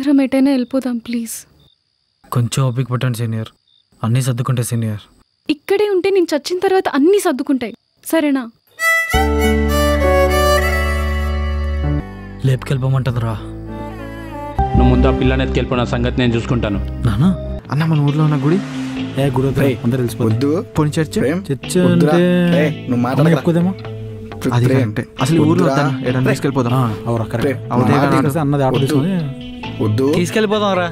అందరం ఎటైనా వెళ్ళిపోదాం ప్లీజ్ కొంచెం ఓపిక పట్టండి సీనియర్ అన్నీ సర్దుకుంటే సీనియర్ ఇక్కడే ఉంటే నేను చచ్చిన తర్వాత అన్నీ సర్దుకుంటాయి సరేనా లేపుకెళ్ళిపోమంటుందిరా నువ్వు ముందు ఆ పిల్లని ఎత్తుకెళ్ళిపోయిన సంగతి నేను చూసుకుంటాను నానా అన్న మన ఊర్లో ఉన్న గుడి ఏ గుడి రేయ్, అందరు తెలిసిపోతుంది వద్దు పోనీ చర్చ్ ప్రేమ్ చర్చ వద్దురా. అంటే ఏయ్, నువ్వు అమ్మ మాట్లాడరా. చెప్పుకోదేమో అది ప్రేమ్, కరెక్టే. అసలు ఈ ఊర్లో వద్దురా. వద్దాను ఏడన్నా తీసుకెళ్ళిపోదాం అవురా ప్రేమ్, కరెక్ట్ నా అవుతే మాట కదా, విను. అన్నది ఆటో వద్దు. తీసుకొని వద్దు తీసుకెళ్ళిపోదాం రా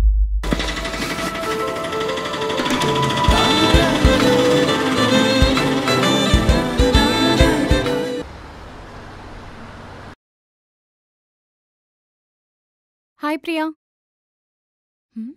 హాయ్ ప్రియా హ్మ్?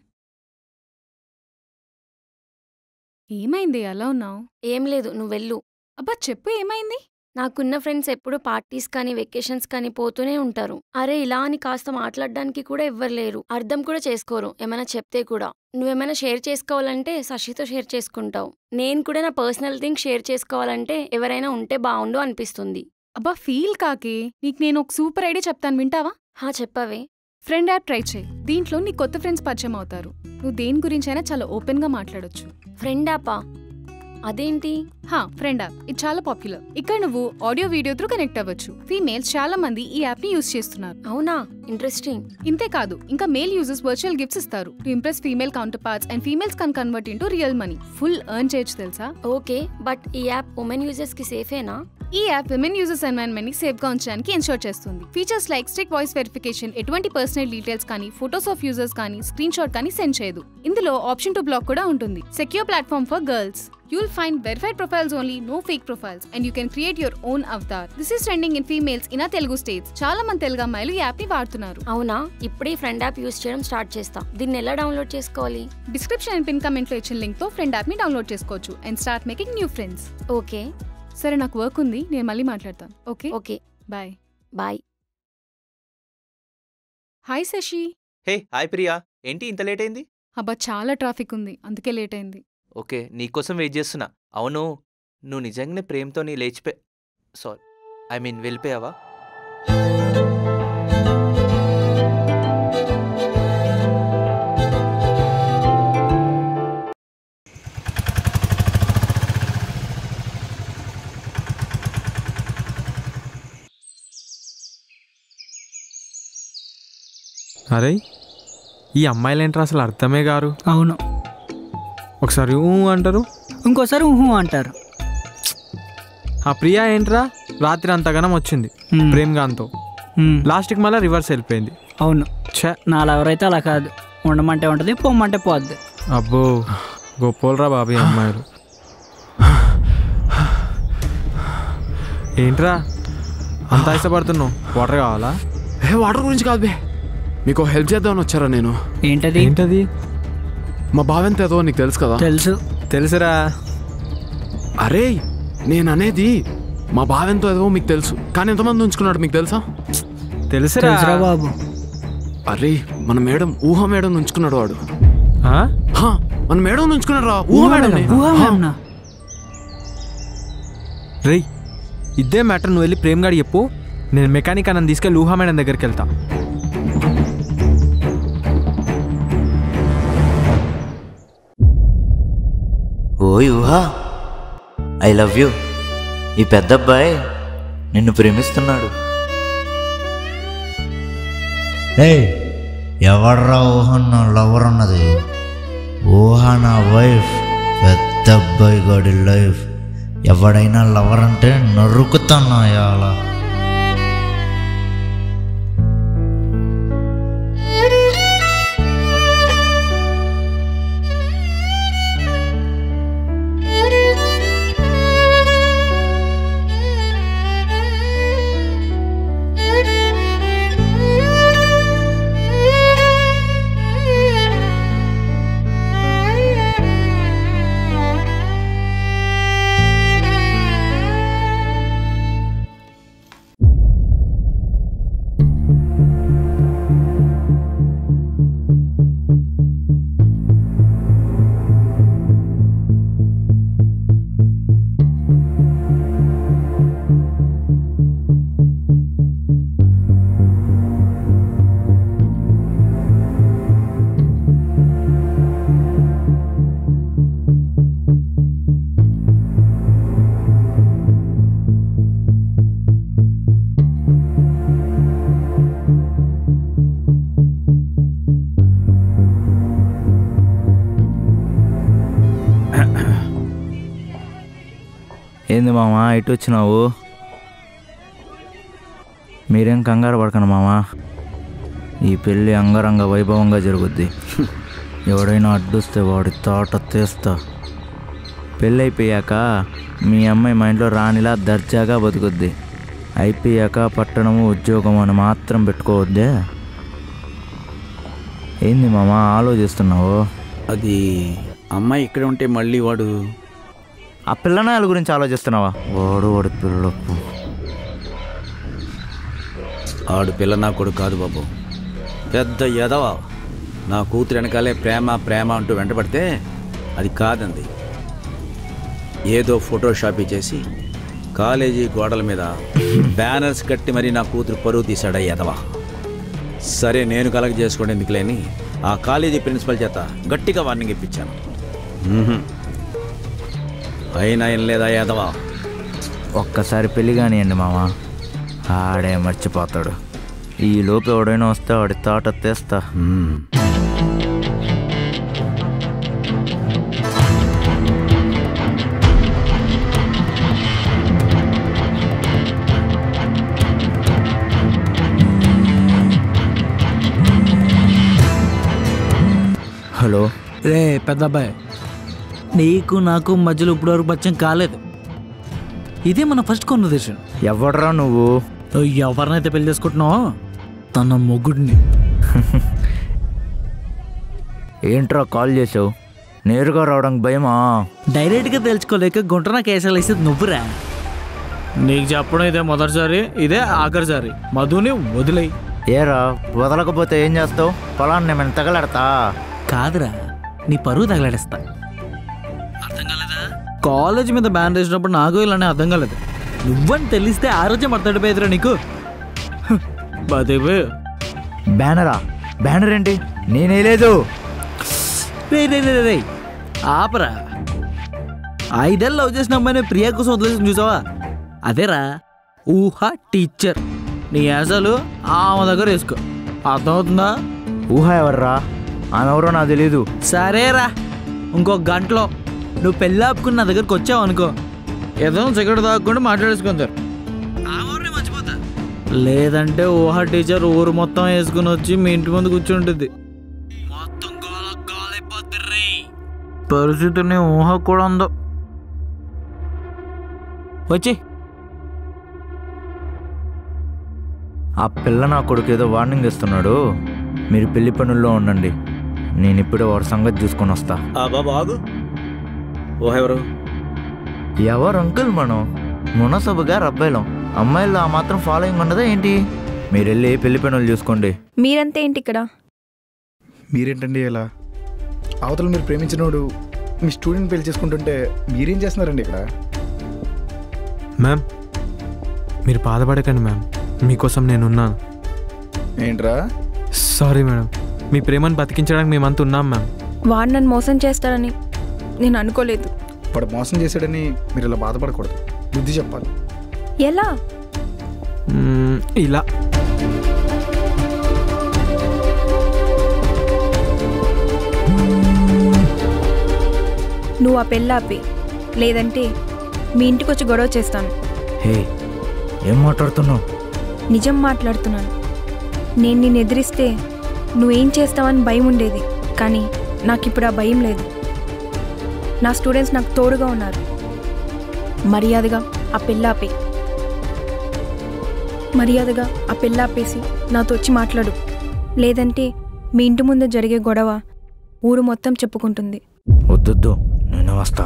ఏమైంది అలా ఉన్నావు ఏం లేదు నువ్వు వెళ్ళు అబ్బా చెప్పు ఏమైంది నాకున్న ఫ్రెండ్స్ ఎప్పుడు పార్టీస్ కానీ వెకేషన్స్ కానీ పోతూనే ఉంటారు అరే ఇలా అని కాస్త మాట్లాడడానికి కూడా ఎవ్వరు లేరు అర్థం కూడా చేసుకోరు ఏమైనా చెప్తే కూడా నువ్వేమైనా షేర్ చేసుకోవాలంటే శశితో షేర్ చేసుకుంటావు నేను కూడా నా పర్సనల్ థింగ్ షేర్ చేసుకోవాలంటే ఎవరైనా ఉంటే బాగుండు అనిపిస్తుంది అబ్బా ఫీల్ కాకే నీకు నేను ఒక సూపర్ ఐడియా చెప్తాను వింటావా హా చెప్పవే ఫ్రెండ్ యాప్ ట్రై చేయి దీంట్లో నీ కొత్త ఫ్రెండ్స్ పరిచయం అవుతారు నువ్వు దేని గురించైనా చాలా ఓపెన్ గా మాట్లాడొచ్చు ఫ్రెండ్ యాపా అదేంటి హా ఫ్రెండ్ యాప్ ఇది చాలా పాపులర్ ఇక్కడ నువ్వు ఆడియో వీడియో త్రూ కనెక్ట్ అవ్వచ్చు ఫీమేల్స్ చాలా మంది ఈ యాప్ ని యూస్ చేస్తున్నారు అవునా ఇంట్రెస్టింగ్ ఇంతే కాదు ఇంకా మేల్ యూజర్స్ వర్చువల్ గిఫ్ట్స్ ఇస్తారు to impress female counterparts and females con convert into real money full earn చేయొచ్చు తెలుసా ఓకే బట్ ఈ యాప్ ఉమెన్ యూజర్స్ కి సేఫేనా ఈ యాప్ విమెన్ యూజర్స్ ఎన్వైరన్మెంట్ ని సేఫ్ గా ఉంచడానికి ఇన్షూర్ చేస్తుంది features like strict voice verification ఎటువంటి పర్సనల్ డీటెయిల్స్ కానీ ఫోటోస్ ఆఫ్ యూజర్స్ కానీ స్క్రీన్ షాట్ కానీ సెండ్ చేయదు ఇందులో ఆప్షన్ టు బ్లాక్ కూడా ఉంటుంది secure platform for girls You'll find verified profiles only, no fake profiles, and you can create your own avatar. This is trending in females in our Telugu states. చాలా మంది తెలుగు అమ్మాయిలు ఈ app ని వాడుతున్నారు అవునా ఇప్పుడే ఈ ఫ్రెండ్ యాప్ యూస్ చేయడం స్టార్ట్ చేస్తా దీన్ని ఎలా డౌన్లోడ్ చేసుకోవాలి డిస్క్రిప్షన్ అండ్ పిన్ కమెంట్ లో ఇచ్చిన లింక్ తో ఫ్రెండ్ యాప్ ని డౌన్లోడ్ చేసుకోవచ్చు and start making new friends okay సరే నాకు వర్క్ ఉంది నేను మళ్ళీ మాట్లాడతాను okay okay bye bye hi Shashi hey hi Priya ఏంటి ఇంత లేట్ అయింది అబ్బా చాలా ట్రాఫిక్ ఉంది అందుకే లేట్ అయింది ఓకే నీకోసం వెయిట్ చేస్తున్నా అవును నువ్వు నిజంగానే ప్రేమతో నీ లేచిపోయి సారీ ఐ మీన్ వెళ్ళిపోయావా అరే ఈ అమ్మాయిలు ఏంట్రా అసలు అర్థమే గారు అవును ఒకసారి ఊ అంటారు ఇంకోసారి ఊహు అంటారు ఆ ప్రియా ఏంట్రా రాత్రి అంతగానం వచ్చింది మ్మ్. ప్రేమ్గాన్తో మ్మ్. లాస్ట్కి మళ్ళీ రివర్స్ వెళ్ళిపోయింది అవును ఛే నా ఎవరైతే అలా కాదు ఉండమంటే ఉంటుంది పొమ్మంటే పోద్ది అబ్బో గొప్పోలరా బాబు ఈ అమ్మాయిలు ఏంట్రా అంత ఇష్టపడుతున్నావు వాటర్ కావాలా ఏ వాటర్ గురించి కాదు బే మీకు హెల్ప్ చేద్దామని వచ్చారా నేను ఏంటది ఏంటది మా బావెంత ఏదో నీకు తెలుసు కదా తెలుసు తెలుసురా అరే నేను అనేది మా బావెంతో ఏదో మీకు తెలుసు కానీ ఎంతమంది ఉంచుకున్నాడు మీకు తెలుసా తెలుసురా తెలుసురా బాబు అరే మన మేడం ఊహ మేడం ఉంచుకున్నాడు వాడు ఆ? హా, మన మేడం ఉంచుకున్నాడు రా ఊహ మేడం ఊహా మ్యామ్నా రేయ్ ఇదే మ్యాటర్ నువ్వు వెళ్ళి ప్రేమ్ గాడి చెప్పు నేను మెకానిక్ అన్నని తీసుకెళ్ళి ఊహా మేడం దగ్గరికి వెళ్తా ఓయ్ ఊహా ఐ లవ్ యూ ఈ పెద్ద అబ్బాయి నిన్ను ప్రేమిస్తున్నాడు ఏయ్ ఎవర్రా ఊహ నా లవర్ అన్నది ఊహ నా వైఫ్ పెద్ద అబ్బాయి గాడి లైఫ్ ఎవడైనా లవర్ అంటే నరుకుతాను అలా ఏంది మామా ఇటు వచ్చినావు మీరేం కంగారు పడకండి మామా ఈ పెళ్ళి అంగరంగ వైభవంగా జరుగుద్ది ఎవడైనా అడ్డొస్తే వాడి తాట తీస్తా పెళ్ళి అయిపోయాక మీ అమ్మాయి మా ఇంట్లో రాణిలా దర్జాగా బతుకుద్ది అయిపోయాక పట్టణము ఉద్యోగం అని మాత్రం పెట్టుకోవద్దే ఏంది మామా ఆలోచిస్తున్నావు అది అమ్మాయి ఇక్కడ ఉంటే మళ్ళీ వాడు ఆ పిల్లనాయల గురించి ఆలోచిస్తున్నావా వాడు వాడి పిల్లపు ఆడు పిల్ల నా కొడుకు కాదు బాబు పెద్ద ఎదవ నా కూతురు వెనకాలే ప్రేమ ప్రేమ అంటూ వెంటపడితే అది కాదంది ఏదో ఫోటోషాపీ చేసి కాలేజీ గోడల మీద బ్యానర్స్ కట్టి మరీ నా కూతురు పరువు తీశాడా ఎదవ సరే నేను కలగ చేసుకోండి ఎందుకులేని ఆ కాలేజీ ప్రిన్సిపల్ చేత గట్టిగా వార్నింగ్ ఇప్పించాను మ్మ్హ్మ్. అయినా ఏం లేదా ఎదవా ఒక్కసారి పెళ్లి కానివ్వండి మామ ఆడే మర్చిపోతాడు ఈ లోపు ఎవడైనా వస్తే వాడి తాట తెస్తా హలో రే పెద్ద అబ్బాయి నీకు నాకు మధ్యలో ఇప్పటివరకు బచ్చం కాలేదు ఇదే మన ఫస్ట్ కాన్వర్జేషన్ ఎవడరా నువ్వు నువ్వు ఎవరినైతే పెళ్లి చేసుకుంటున్నావో తన మొగుడిని ఏంట్రా కాల్ చేసావు నేరుగా రావడానికి భయమా డైరెక్ట్గా తెలుసుకోలేక గుంటన కేసాలు వేసేది నువ్వురా నీకు చెప్పడం ఇదే మొదటిసారి ఇదే ఆఖరిసారి మధుని వదిలేయి ఏరా వదలకపోతే ఏం చేస్తావు పొలాన్ని నేను తగలడతా కాదురా నీ పరువు తగలాడేస్తా అర్థం కాలేదా కాలేజ్ మీద బ్యాన్ వేసినప్పుడు నాకు ఇలానే అర్థం కాలేదు నువ్వని తెలిస్తే ఆరోగ్యం అర్థడిపోయేదిరా నీకు బతిపోయి బ్యానరా బ్యానర్ ఏంటి నేనే లేదు రే రే రే రే ఆపరా ఐదేళ్ళు లవ్ చేసిన అమ్మాయిని ప్రియా కోసం వదిలేసి చూసావా అదేరా ఊహ టీచర్ నీ యాసలు ఆమె దగ్గర వేసుకో అర్థమవుతుందా ఊహ ఎవర్రా ఆమె ఎవరో నాకు తెలీదు సరేరా ఇంకో గంటలో నువ్వు పెళ్ళి ఆపుకుని నా దగ్గరకు వచ్చావు అనుకో ఏదో సిగరెట్ తాగకుండా మాట్లాడేసుకుంటారు లేదంటే ఊహ టీచర్ ఊరు మొత్తం వేసుకుని వచ్చి మీ ఇంటి ముందు కూర్చుంటుంది పరిస్థితిని ఊహ కూడా ఉందో వచ్చి ఆ పిల్ల నా కొడుకు ఏదో వార్నింగ్ ఇస్తున్నాడు మీరు పెళ్లి పనుల్లో ఉండండి నేను ఇప్పుడే వాడి సంగతి చూసుకొని వస్తా ఆ బాబు ఆగు ఓ ఎవరు ఎవరు అంకుల్ మనం మునసబు గారు అబ్బాయిలం అమ్మాయిల్లో ఆ మాత్రం ఫాలోయింగ్ ఉండదా ఏంటి మీరు వెళ్ళి పెళ్లి పనులు చూసుకోండి మీరంతా ఏంటి ఇక్కడ మీరేంటండి ఇలా అవతల మీరు ప్రేమించినోడు మీ స్టూడెంట్ పెళ్లి చేసుకుంటుంటే మీరేం చేస్తున్నారండి ఇక్కడ మ్యామ్ మీరు బాధపడకండి మ్యామ్ మీకోసం నేనున్నాను ఏంట్రా సారీ మేడం మీ ప్రేమను బతికించడానికి మేమంతా ఉన్నాం మ్యామ్ వాడు నన్ను మోసం చేస్తాడని నేను అనుకోలేదు వాడు మోసం చేశాడని మీరు ఇలా బాధపడకూడదు బుద్ధి చెప్పాలి ఎలా మ్మ్, ఇలా నువ్వు ఆ పెళ్ళాపి లేదంటే మీ ఇంటికి వచ్చి గొడవ చేస్తాను హే ఏం మాట్లాడుతున్నావు నిజం మాట్లాడుతున్నాను నేను నిన్ను ఎదిరిస్తే నువ్వేం చేస్తావని భయం ఉండేది కానీ నాకు ఇప్పుడు ఆ భయం లేదు నా స్టూడెంట్స్ నాకు తోడుగా ఉన్నారు మర్యాదగా ఆ పెళ్ళాపే మర్యాదగా ఆ పెళ్ళాపేసి నాతో వచ్చి మాట్లాడు లేదంటే మీ ఇంటి ముందు జరిగే గొడవ ఊరు మొత్తం చెప్పుకుంటుంది వద్దొద్దు నేను వస్తా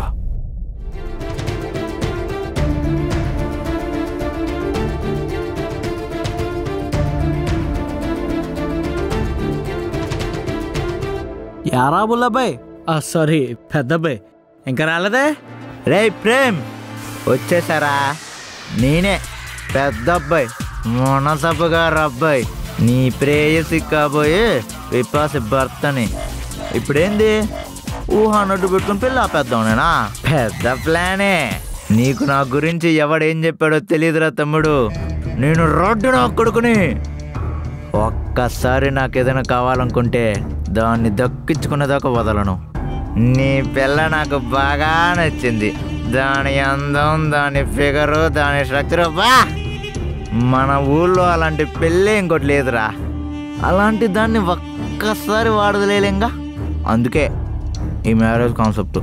యారా బుల్లబ్బాయ్ ఆ సారీ పెద్దబ్బాయ్ ఇంకా రాలేదే రే ప్రేమ్ వచ్చేసారా నేనే పెద్ద అబ్బాయి మునసబు గారు అబ్బాయి నీ ప్రేయసి కాబోయే విపాసి భర్తని ఇప్పుడేంది ఊహ నడ్డు పెట్టుకుని పెళ్ళి ఆపేద్దాం నేనా పెద్ద ప్లానే నీకు నా గురించి ఎవడేం చెప్పాడో తెలియదురా తమ్ముడు నేను రోడ్డు నా కొడుకుని ఒక్కసారి నాకు ఏదైనా కావాలనుకుంటే దాన్ని దక్కించుకునేదాకా వదలను నీ పిల్ల నాకు బాగా నచ్చింది దాని అందం దాని ఫిగరు దాని స్ట్రక్చర్ బా మన ఊళ్ళో అలాంటి పెళ్ళి ఇంకోటి లేదురా అలాంటి దాన్ని ఒక్కసారి వాడదలేలేంగా అందుకే ఈ మ్యారేజ్ కాన్సెప్ట్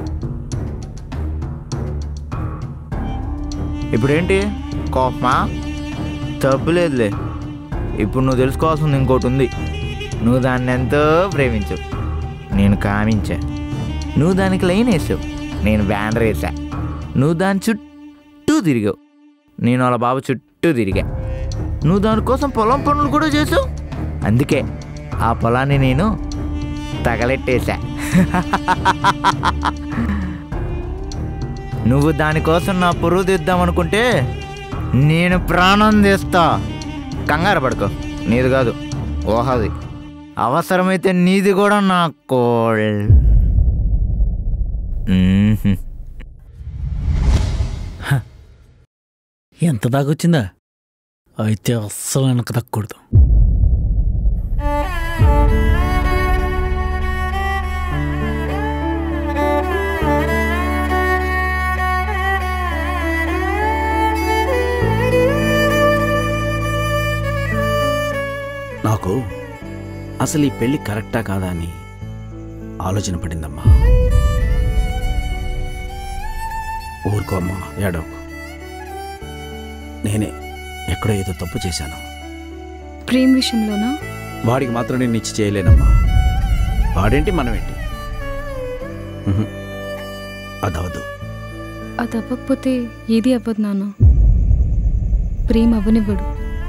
ఇప్పుడేంటి కోపమా తప్పులేదులే ఇప్పుడు నువ్వు తెలుసుకోవాల్సింది ఇంకోటి ఉంది నువ్వు దాన్ని ఎంతో ప్రేమించు నేను కామించా నువ్వు దానికి లైన్ వేసావు నేను బ్యానర్ వేసా నువ్వు దాని చుట్టూ తిరిగావు నేను వాళ్ళ బాబు చుట్టూ తిరిగా నువ్వు దానికోసం పొలం పనులు కూడా చేసావు అందుకే ఆ పొలాన్ని నేను తగలెట్టేశా నువ్వు దానికోసం నా పురుగు తీద్దామనుకుంటే నేను ప్రాణం తీస్తా కంగారు పడుకో నీది కాదు ఓహది అవసరమైతే నీది కూడా నా కోల్ మ్మ్హ్మ్. ఎంత దాకా వచ్చిందా అయితే అస్సలు వెనక తక్కకూడదు నాకు అసలు ఈ పెళ్లి కరెక్టా కాదా అని ఆలోచన పడిందమ్మా ఊరుకో అమ్మా ఏడవకు నేనే ఎక్కడో ఏదో తప్పు చేశాను ప్రేమ్ విషయంలోనా వాడికి మాత్రం నేను ఇచ్చి చేయలేనమ్మా వాడేంటి మనమేంటి ఉహు. అదవదు అది అవ్వకపోతే ఏది అవ్వదు నాన్న ప్రేమ్ అవ్వనివ్వడు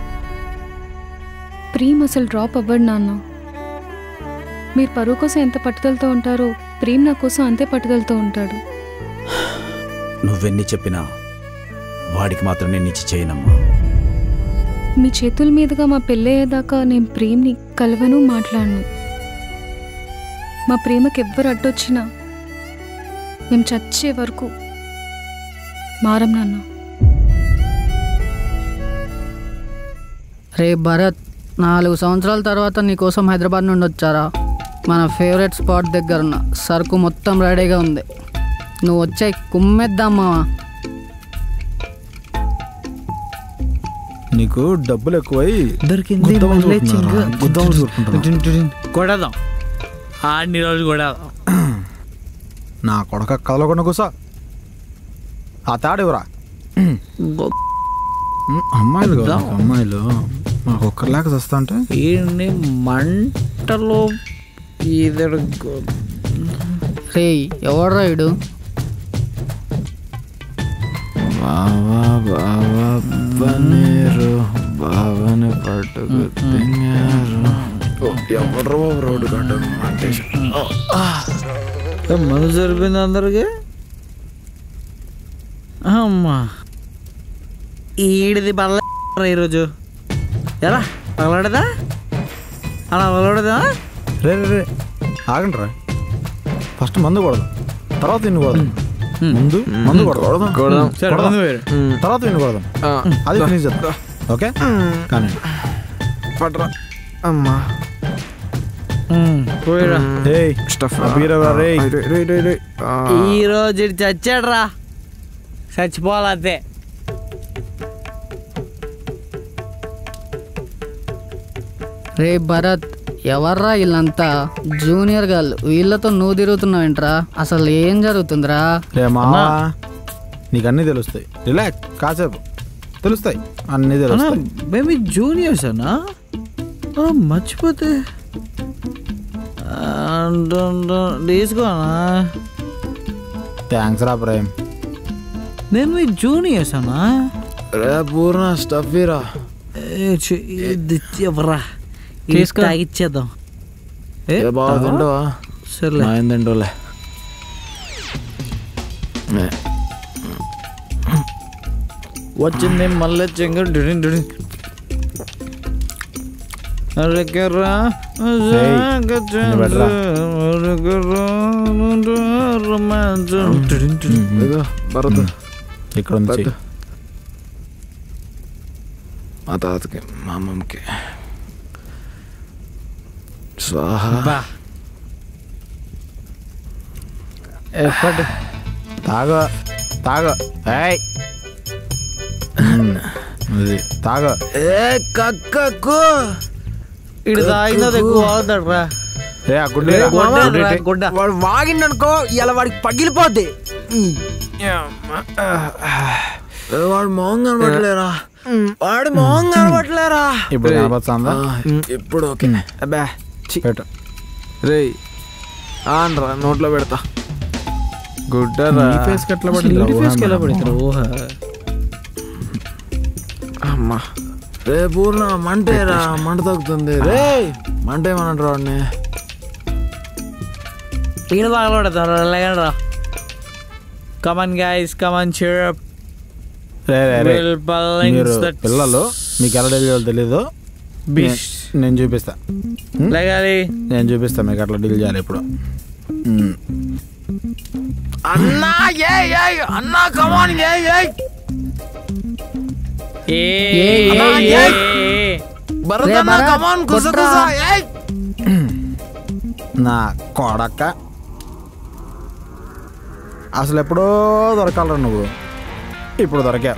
ప్రేమ్ అసలు డ్రాప్ అవ్వడు నాన్న మీరు పరువు కోసం ఎంత పట్టుదలతో ఉంటారో ప్రేమ్ నా కోసం అంతే పట్టుదలతో ఉంటాడు నువ్వెన్ని చెప్పినా వాడికి మాత్రం నేను ఇచ్చి చేయనమ్మా మీ చేతుల మీదుగా మా పెళ్ళయ్యేదాకా నేను ప్రేమ్ని కలవను మాట్లాడను మా ప్రేమకి ఎవ్వరు అడ్డొచ్చినా మేము చచ్చే వరకు మారం నాన్న రే భరత్ నాలుగు సంవత్సరాల తర్వాత నీకోసం హైదరాబాద్ నుండి వచ్చారా మన ఫేవరెట్ స్పాట్ దగ్గర ఉన్న సరుకు మొత్తం రెడీగా ఉంది నువ్వు వచ్చే కుమ్మేద్దాం మావా నీకు డబ్బులు ఎక్కువై దొరికింది గుద్దమని మళ్ళీ కొడుతున్నారా? చింగు. గుద్దమని కొడుకుంటున్నావు. కొడదాం ఆడిని రోజు కొడదాం నా కొడక కదలకుండా కూసా ఆ తాడివరా అమ్మాయిలు కాదు నాకు అమ్మాయిలు మాకు ఒక్కరిలాగా వస్తా అంటే ఈయన్ని మంటలో ఈదడు రే ఎవడ్రా ఇడు బావా బావా బనేరు బావని పట్టుకు తిన్నారు ఎవరు రోడ్డు కట్టు మన సరిపోయింది అందరికి అమ్మా ఈడిది బల్ల ఈరోజు ఎలా పగలడదా అలా పగలడదా రే రే రే ఆగండి రా ఫస్ట్ మందు కొడదాం తర్వాత ఇన్ని కొడదాం ముందు మందు కొడదాం కొడదాం. సరే, కొడదాం. మందు వేరు. తర్వాత ఇన్ని కొడదాం అది ఫినిష్ చేద్దాం ఓకే కానీ పట్రా అమ్మా పోయిరా ఏయ్ బీరవా రే ఈ రోజు ఈడు చచ్చాడురా చచ్చిపోవాలంతే రే భరత్ ఎవర్రా వీళ్ళంతా జూనియర్ గర్ల్ వీళ్ళతో నువ్వు తిరుగుతున్నావేంట్రా అసలు ఏం జరుగుతుందిరా రే మావా నీకు అన్నీ తెలుస్తాయి రిలాక్స్ కాసేపు తెలుస్తాయి అన్నీ తెలుస్తాయి మేము జూనియర్స్ అన్నా ఆ, మర్చిపోతే తీసుకోనా థ్యాంక్స్ రా ప్రేమ్ నేను మీ జూనియర్స్ అన్నా రే పూర్ణ స్టఫ్ రా ఎవరా తీసుకో. తాగిచ్చేద్దాం ఏ బాగా తింటావా సర్లే మా ఏం తింటావులే వచ్చింది మళ్ళీ చెంగు డుడిన్ డుడిన్ అరకరా నిలబడరా. ఇదిగో, భరత్ ఇక్కడ ఉంది చెయ్యి. మా తాతకి మా అమ్మమ్మకి స్వాహ బా ఎప్పటి తాగా తాగ ఏయ్ మ్మ్. అది తాగ ఏ కక్కకు ఇడు తాగినది ఎక్కువ అవుతాడురా ఏ ఆ గుడ్డ ఏ, గుడ్డ రా, గుడ్డ. వాడు వాగిండనుకో ఇలా వాడికి పగిలిపోద్ది వాడు మొహం కనబడలేరా వాడు మొహం కనబడలేరా ఇప్పుడు కనపడుతుందా ఇప్పుడు ఓకే అబ్బా పెట్టు రే ఆన్రా నోట్లో పెడతా గుడ్డరా నీ face కి ఎట్లా పడిందిరా? నీ face కి ఎలా ఊహ పడిందిరా? ఊహ. అమ్మా రే పూర్ణ మంటేరా మంట తగ్గుతుంది రే మంట ఏమన్నాడు వాడిని ఈయన తాగలబడతారు లేకండి కమన్ గైస్ కమన్ చిరప్ రే రే రే Will balance మీరు that- పిల్లలు మీకు ఎలా డీల్ చేయాలో తెలీదు Bish. నే- నేను చూపిస్తా హ్మ్? లేగాలి నేను చూపిస్తా మీకు అట్లా డీల్ చేయాలి ఇప్పుడు హ్మ్. అన్నా ఏ ఏ అన్నా కమాన్ ఏ ఏ భరతన్న కమాన్ కుస కుస ఏయ్ నా కొడక అసలు ఎప్పుడో దొరకాలరా నువ్వు ఇప్పుడు దొరికా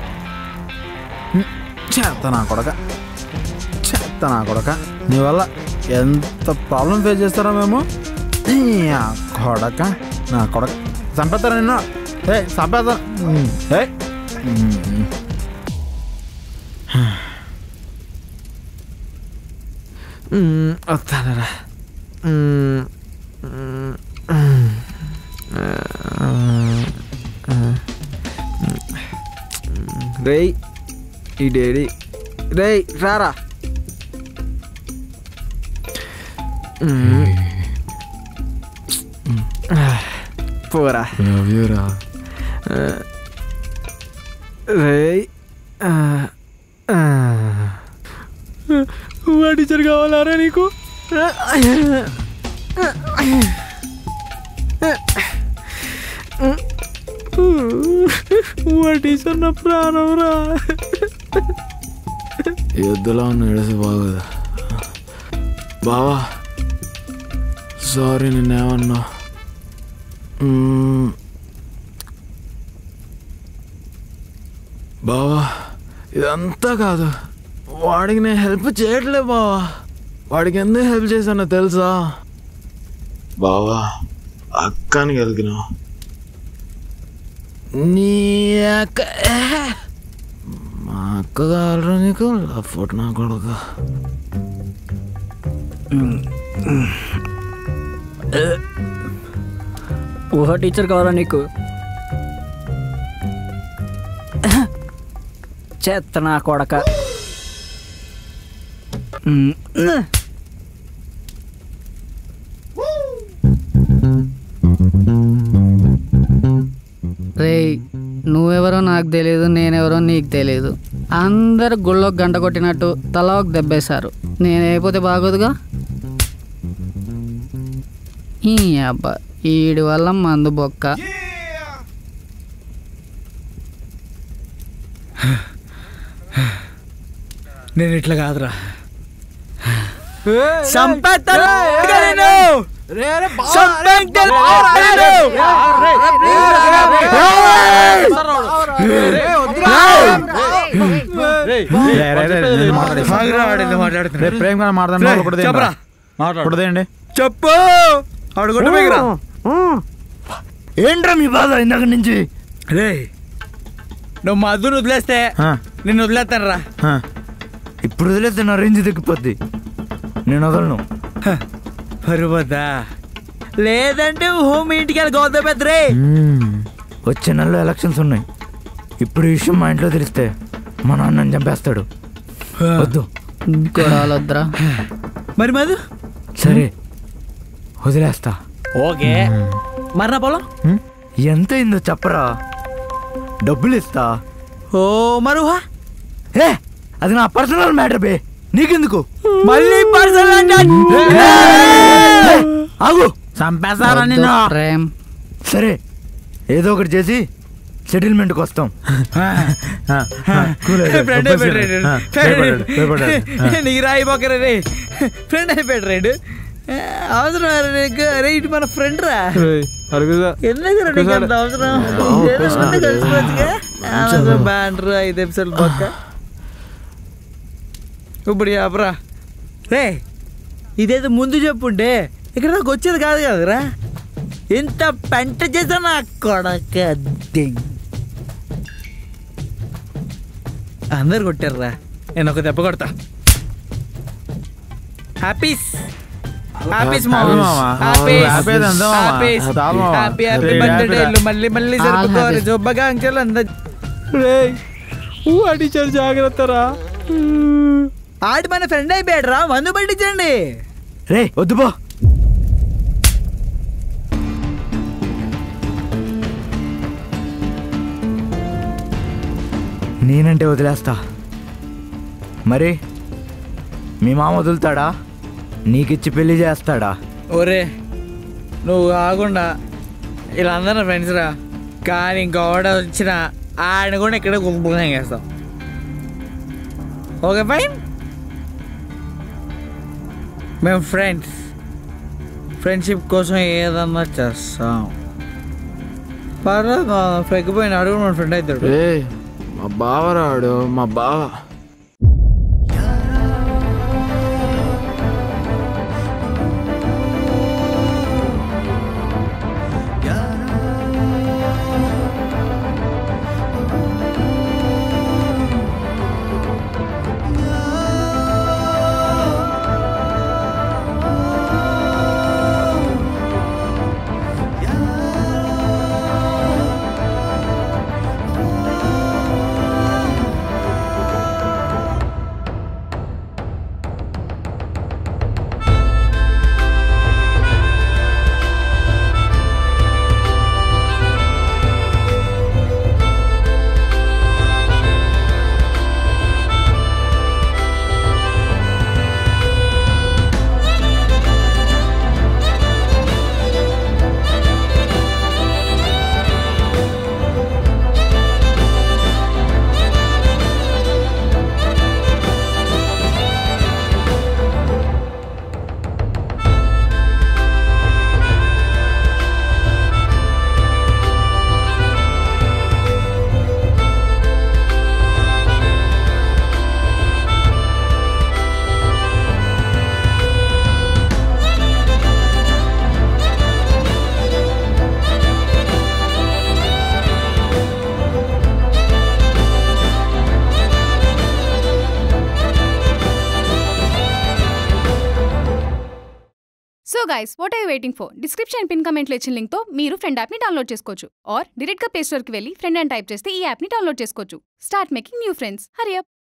చేత నా కొడక చేత నా కొడక నీ వల్ల ఎంత ప్రాబ్లం ఫేస్ చేస్తారా మేము ఈ ఆ కొడక నా కొడక చంపేస్తారా నిన్ను ఏ చంపేస్తా ఏ వస్తానరా రేయ్ ఈ డేడీ రేయ్ రారా పోరా రేయ్ వాడి టీచర్ కావాలారా నీకు వాడి టీచర్ నా ప్రాణం రా యుద్ధలో ఉన్న ఎడసి బాగోదు బావా సారీ నిన్నేమన్నా మ్మ్. బావా ఇదంతా కాదు వాడికి నేను హెల్ప్ చేయట్లే బావా వాడికి ఎందుకు హెల్ప్ చేశానో తెలుసా బావా అక్కని గెలికినా నీ అక్క ఏ! మా అక్క కావాలరా నీకు ఫోటో నా కొడుక ఊహ టీచర్ కావాలా నీకు చెత్త నా కొడక మ్. రేయ్ నువ్వెవరో నాకు తెలియదు నేనెవరో నీకు తెలియదు అందరు గుళ్ళో గంట కొట్టినట్టు తల ఒక దెబ్బేశారు నేనైపోతే బాగోదుగా ఈ అబ్బా ఈడి వల్ల మందు బొక్క నేను ఇట్లా కాదురా చంపేస్తాను ప్రేమ మాట్లాడండి చెప్పరా మాట్లాడదేండి చెప్పు ఆడు కొట్టు పైకి రా. ఏంట్రా మీ బాధ ఇందాక నుంచి రే నువ్వు మధును వదిలేస్తే నిన్ను వదిలేస్తాను రా ఇప్పుడు వదిలేస్తే నా రేంజ్ తగ్గిపోద్ది నేను వదలను పరువద్దా లేదంటే హోమ్ ఇంటికి వెళ్ళి గౌతమ్ పెద్దరే వచ్చే నెలలో ఎలక్షన్స్ ఉన్నాయి ఇప్పుడు ఈ విషయం మా ఇంట్లో తెలిస్తే మా నాన్న చంపేస్తాడు వద్దు గొడవలు వద్దురా మరి మధు సరే వదిలేస్తా ఓకే మరి నా పొలం ఎంత అయిందో చెప్పరా డబ్బులు ఇస్తా ఓ మరుహా ఏ అది నా పర్సనల్ మ్యాటర్ బే నీకెందుకు మళ్ళీ పర్సనల్ ఆగు చంపేస్తారా నిన్ను ప్రేమ్ సరే ఏదో ఒకటి చేసి సెటిల్మెంట్కి వస్తాం ఫ్రెండ్ అయిపోయాడు నీకు రాయిపోకరా రే ఫ్రెండ్ అయిపోయాడు రైడ్ అవసరం రా నీకు రే ఇటు మన ఫ్రెండ్ రా అడుగుదా ఎందుకు నీకు అంత అవసరం ఏదో ముందు కలిసిపోవచ్చుగా అనవసరం బ్యానర్ ఐదు ఎపిసోడ్ పక్క ఇప్పుడు చెప్పరా రే ఇదేదో ముందు చెప్పుంటే ఇక్కడ నాకు వచ్చేది కాదు కదరా ఇంత పెంట చేసా నా కొడక దింగ్. అందరు కొట్టారురా నేను ఒక దెబ్బ కొడతా హ్యాపీస్ హ్యాపీస్ Happy మామ. Happy అంతా మామ. చాలు మామ. Happy happy Happy birthday happy. మళ్ళీ మళ్ళీ All జరుపుకోవాలి happy. శుభాకాంక్షలు అందరు రే ఊ టీచర్ జాగ్రత్త రా ఆడి మన ఫ్రెండ్ అయిపోయాడు రా మందు పట్టించండి రే వద్దు పో నేనంటే వదిలేస్తా మరి మీ మామ వదులుతాడా నీకిచ్చి పెళ్లి చేస్తాడా ఒరే నువ్వు కాకుండా వీళ్ళందరూ ఫ్రెండ్స్ రా కానీ ఇంకొకడ వచ్చిన ఆయన కూడా ఇక్కడ గుంపుగా చేస్తాం ఓకే ఫైన్ మేము ఫ్రెండ్స్ ఫ్రెండ్షిప్ కోసం ఏదన్నా చేస్తాం పర్లేదు ఫ్రెక్కిపోయిన అడుగు మన ఫ్రెండ్ అవుతాడు ఏ మా బావ రాడు మా బావ so guys what I waiting for description pin కమెంట్లో ఇచ్చిన లింక్తో మీరు ఫ్రెండ్ యాప్ని డౌన్లోడ్ చేసుకోవచ్చు ఆర్ డైరెక్ట్గా ప్లే స్టోర్కి వెళ్ళి ఫ్రెండ్ అని టైప్ చేస్తే ఈ యాప్ని డౌన్లోడ్ చేసుకోవచ్చు start making new friends hurry up